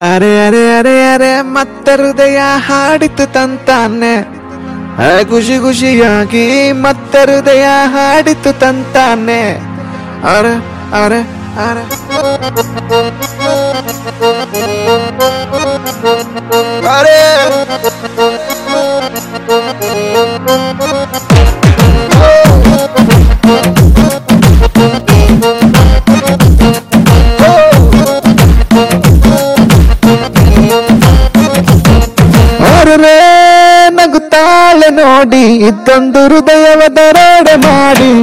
ಅರೆ ಅರೆ ಅರೆ ಅರೆ ಮತ್ತೆ ಹೃದಯ ಹಾಡಿತು ತಂತಾನೆ ಆ ಖುಷಿ ಖುಷಿಯಾಗಿ ಮತ್ತೆ ಹೃದಯ ಹಾಡಿತು ತಂತಾನೆ ಅರೆ ಅರೆ ಅರೆ ಅರೆ ಅರೆ ನಗುತ್ತಾಳೆ ನೋಡಿ ಇದ್ದೊಂದು ಹೃದಯವ ದರೋಡೆ ಮಾಡಿ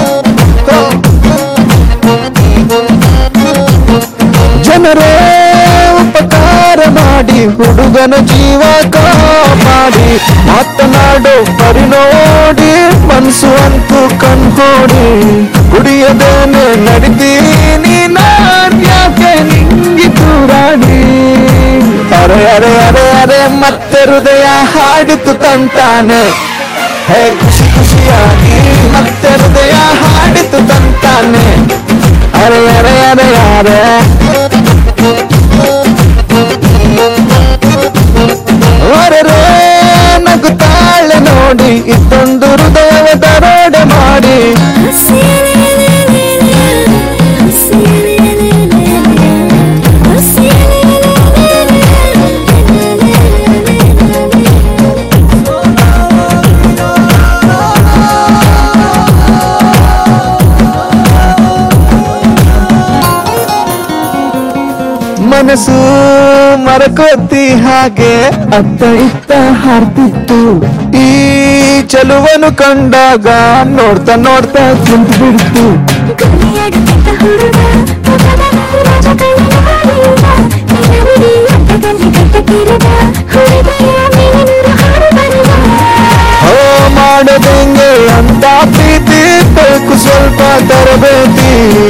ಜನರೇ ಉಪಕಾರ ಮಾಡಿ ಹುಡುಗನ ಜೀವ ಕಾಪಾಡಿ ಮಾತನಾಡೋ ಪರಿ ನೋಡಿ ಮನ್ಸು ಅಂತೂ ಕಣ್ಹೋಡಿ ಕುಡಿಯದೇನೆ ನಡಿತೀನಿ ನಾನ್ ಯಾಕೆ ನಿಂಗಿ ತೂರಾಡಿ ಅರೆ ಅರೆ ಅರೆ ಅರೆ ಮತ್ತೆ ಹೃದಯ ಹಾಡಿತು ತಂತಾನೆ ಹೇ ಖುಷಿ ಖುಷಿಯಾಗಿ ಮತ್ತೆ ಹೃದಯ ಹಾಡಿತು ತಂತಾನೆ ಅರೆ ಅರೆ ಅರೆ ಅರೆ ಅರೆ ನಗುತ್ತಾಳೆ ನೋಡಿ ಇತ್ತೊಂದು ಹೃದಯವ ದರೋಡೆ ಮಾಡಿ ಮನಸ್ಸು ಮರಕೋತಿ ಹಾಗೆ ಅತ್ತ ಇತ್ತ ಹಾರ್ತಿತ್ತು ಈ ಚಲುವನು ಕಂಡಾಗ ನೋಡ್ತಾ ನೋಡ್ತಾ ಕುಂತು ಬಿಡ್ತು ಓ ಮಾಡದಂಗೆ ಅಂತ ಪ್ರೀತಿ ಬೇಕು ಸ್ವಲ್ಪ ತರಬೇತಿ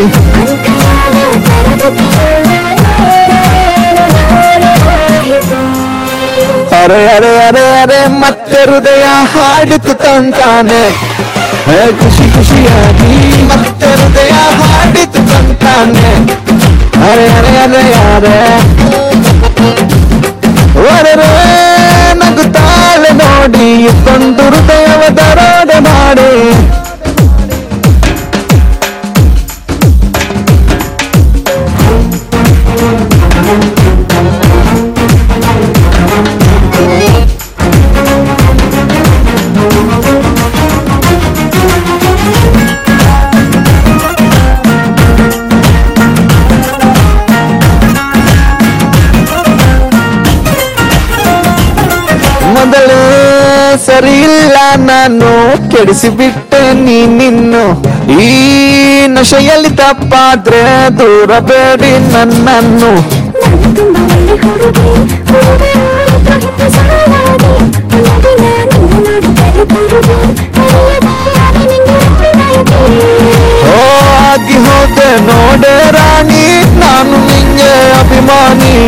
ಅರೆ ಅರೆ ಅರೆ ಅರೆ ಮತ್ತೆ ಹೃದಯ ಹಾಡಿತು ತಂತಾನೆ ಹೇ ಖುಷಿ ಖುಷಿಯಾಗಿ ಮತ್ತೆ ಹೃದಯ ಹಾಡಿತು ತಂತಾನೆ ಅರೆ ಅರೆ ಅರೆ ಅರೆ ಒರೆ ನಗುತ್ತಾಳೆ ನೋಡಿ ಇತ್ತೊಂದು ಹೃದಯವ ದರೋಡೆ ಮಾಡಿ ಮೊದಲೇ ಸರಿ ಇಲ್ಲ ನಾನು ಕೆಡಿಸಿಬಿಟ್ಟೆ ನೀ ನಿನ್ನು ಈ ನಶೆಯಲ್ಲಿ ತಪ್ಪಾದ್ರೆ ದೂರ ಬೇಡಿ ನನ್ನನ್ನು ಓ ಆಗಿ ಹೋದೆ ನೋಡೆ ರಾಣಿ ನಾನು ನಿಂಗೆ ಅಭಿಮಾನಿ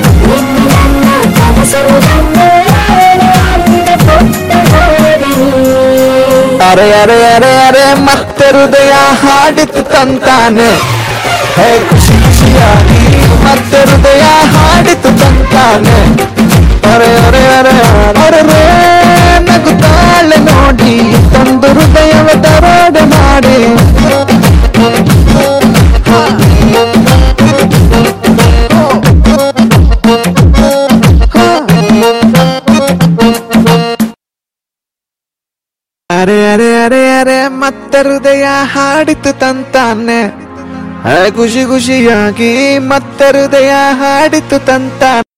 ಅರೆ ಅರೆ ಅರೆ ಅರೆ ಮತ್ತೆ ಹೃದಯ ಹಾಡಿತು ತಂತಾನೆ ಹೇ ಖುಷಿ ಖುಷಿಯಾಗಿ ಮತ್ತೆ ಹೃದಯ ಹಾಡಿತು ತಂತಾನೆ ಅರೆ ಅರೆ ಅರೆ ಅರೆ ರೇ ನಗುತ್ತಾಳೆ ನೋಡಿ ತಂದು ಹೃದಯವ ದರೋಡೆ ಮಾಡಿ ಅರೆ ಅರೆ ಅರೆ ಅರೆ ಮತ್ತೆ ಹೃದಯ ಹಾಡಿತು ತಂತಾನೆ ಆ ಖುಷಿ ಖುಷಿಯಾಗಿ ಮತ್ತೆ ಹೃದಯ ಹಾಡಿತು ತಂತಾನೆ